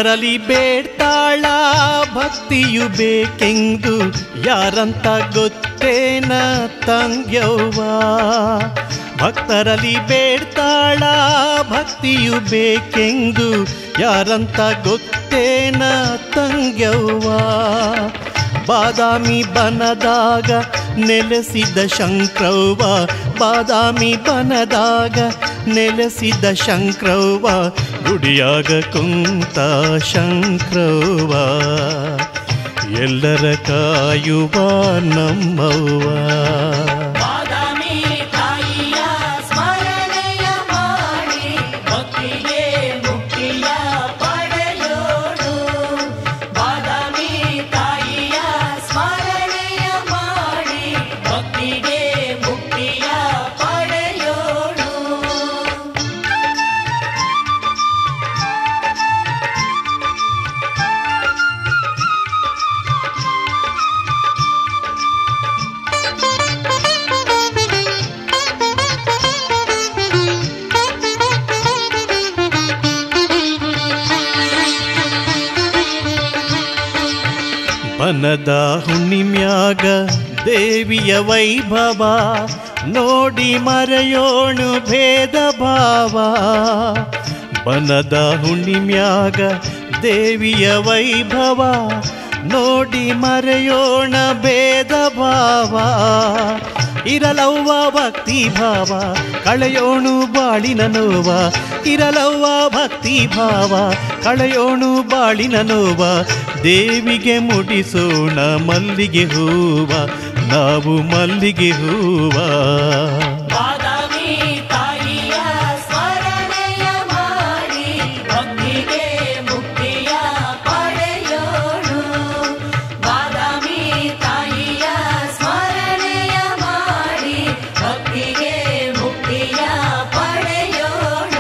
ಭಕ್ತರಲ್ಲಿ ಬೇಡ್ತಾಳ ಭಕ್ತಿಯು ಬೇಕೆಂದು ಯಾರಂತ ಗೊತ್ತೇನ ತಂಗ್ಯವ್ವ ಭಕ್ತರಲ್ಲಿ ಬೇಡ್ತಾಳ ಭಕ್ತಿಯು ಬೇಕೆಂದು ಯಾರಂತ ಗೊತ್ತೇನ ತಂಗ್ಯವ್ವ ಬಾದಾಮಿ ಬನದಾಗ ನೆಲೆಸಿದ ಶಂಕ್ರವ್ವ ಬಾದಾಮಿ ಬನದಾಗ ನೆಲೆಸಿದ ಶಂಕ್ರವ್ವ ಗುಡಿಯಾಗ ಕುಂತ ಶಂಕ್ರವ್ವ ಎಲ್ಲರ ಕಾಯುವ ನಮ್ಮವ್ವ ಬಾದಾಮಿ ತಾಯಿಯ ಸ್ಮರಣೆಯ ಮಾಡಿ ಭಕ್ತಿಗೆ ಮುಕ್ತಿಯ ಪಡೆಯೋಣ ಬಾದಾಮಿ ತಾಯಿಯ ಸ್ಮರಣೆಯ ಮಾಡಿ ಭಕ್ತಿಗೆ ಮುಕ್ತಿಯ ಪಡೆಯೋಣ ಬನದ ಹುಣ್ಣಿಮ್ಯಾಗ ದೇವಿಯ ವೈಭವ ನೋಡಿ ಮರೆಯೋಣು ಭೇದ ಭಾವ ಬನದ ಹುಣ್ಣಿಮ್ಯಾಗ ದೇವಿಯ ವೈಭವ ನೋಡಿ ಮರೆಯೋಣ ಭೇದ ಭಾವ ಇರಲವ್ವ ಭಕ್ತಿ ಭಾವ ಕಳೆಯೋಣು ಬಾಳಿನ ನೋವ ಇರಲವ್ವ ಭಕ್ತಿ ಭಾವ ಕಳೆಯೋಣು ಬಾಳಿನ ನೋವ ದೇವಿಗೆ ಮುಡಿಸೋಣ ಮಲ್ಲಿಗೆ ಹೂವ ನಾವು ಮಲ್ಲಿಗೆ ಹೂವ ಬಾದಾಮಿ ತಾಯಿಯ ಸ್ಮರಣೆಯ ಮಾಡಿ ಭಕ್ತಿಗೆ ಮುಕ್ತಿಯ ಪಡೆಯೋಣ ಬಾದಾಮಿ ತಾಯಿಯ ಸ್ಮರಣೆಯ ಮಾಡಿ ಭಕ್ತಿಗೆ ಮುಕ್ತಿಯ ಪಡೆಯೋಣ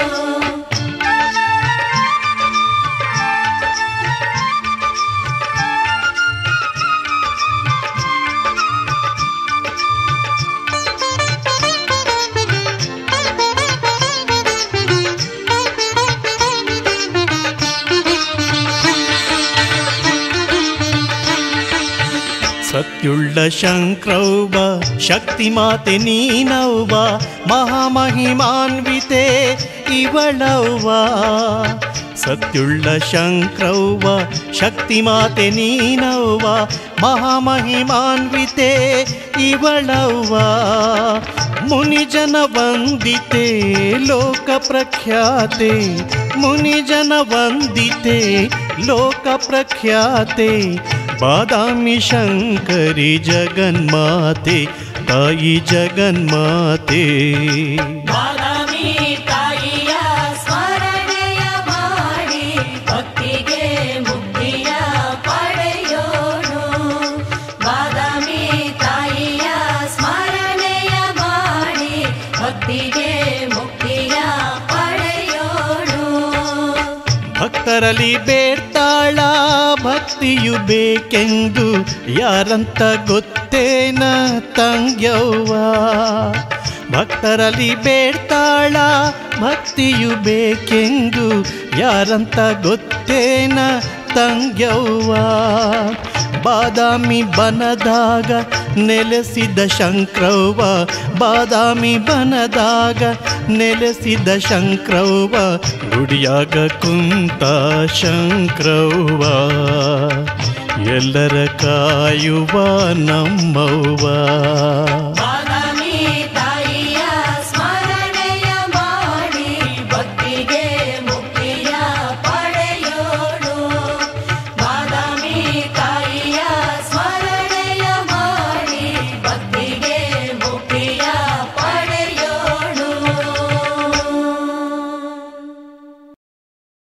ಸತ್ಯುಳ್ಳ ಶಂಕ್ರವ್ವ ಶಕ್ತಿ ಮಾತೆ ನೀನವ್ವ ಮಹಾಮಹಿಮಾನ್ವಿತೆ ಇವಳವ್ವ ಸತ್ಯುಳ್ಳ ಶಂಕ್ರವ್ವ ಶಕ್ತಿ ಮಾತೆ ನೀನವ್ವ ಮಹಾಮಹಿಮಾನ್ವಿತೆ ಇವಳವ್ವ ಮುನಿಜನ ವಂದಿತೆ ಲೋಕ ಪ್ರಖ್ಯಾತೆ ಮುನಿಜನ ವಂದಿತೆ ಲೋಕ ಪ್ರಖ್ಯಾತೆ ಬಾದಾಮಿ ಶಂಕರಿ ಜಗನ್ಮಾತೆ ತಾಯಿ ಜಗನ್ಮಾತೆ ಬಾದಾಮಿ ತಾಯಿಯ ಸ್ಮರಣೆಯ ಮಾಡಿ ಭಕ್ತಿಗೆ ಮುಕ್ತಿಯ ಪಡೆಯೋಣ ಬಾದಾಮಿ ತಾಯಿಯ ಸ್ಮರಣೆಯ ಮಾಡಿ ಭಕ್ತಿಗೆ ಮುಕ್ತಿಯ ಪಡೆಯೋಣ ಭಕ್ತರಲ್ಲಿ ಬೇಡ್ತಾಳ ಭಕ್ತಿಯು ಬೇಕೆಂದು ಯಾರಂತ ಗೊತ್ತೇನ ತಂಗ್ಯವ್ವ ಭಕ್ತರಲ್ಲಿ ಬೇಡ್ತಾಳ ಭಕ್ತಿಯು ಬೇಕೆಂದು ಯಾರಂತ ಗೊತ್ತೇನ ತಂಗ್ಯವ್ವ ಬಾದಾಮಿ ಬನದಾಗ ನೆಲೆಸಿದ ಶಂಕ್ರವ್ವ ಬಾದಾಮಿ ಬನದಾಗ ನೆಲೆಸಿದ ಶಂಕ್ರವ್ವ ಗುಡಿಯಾಗ ಕುಂತ ಶಂಕ್ರವ್ವ ಎಲ್ಲರ ಕಾಯುವ ನಮ್ಮವ್ವ ಬಾದಾಮಿ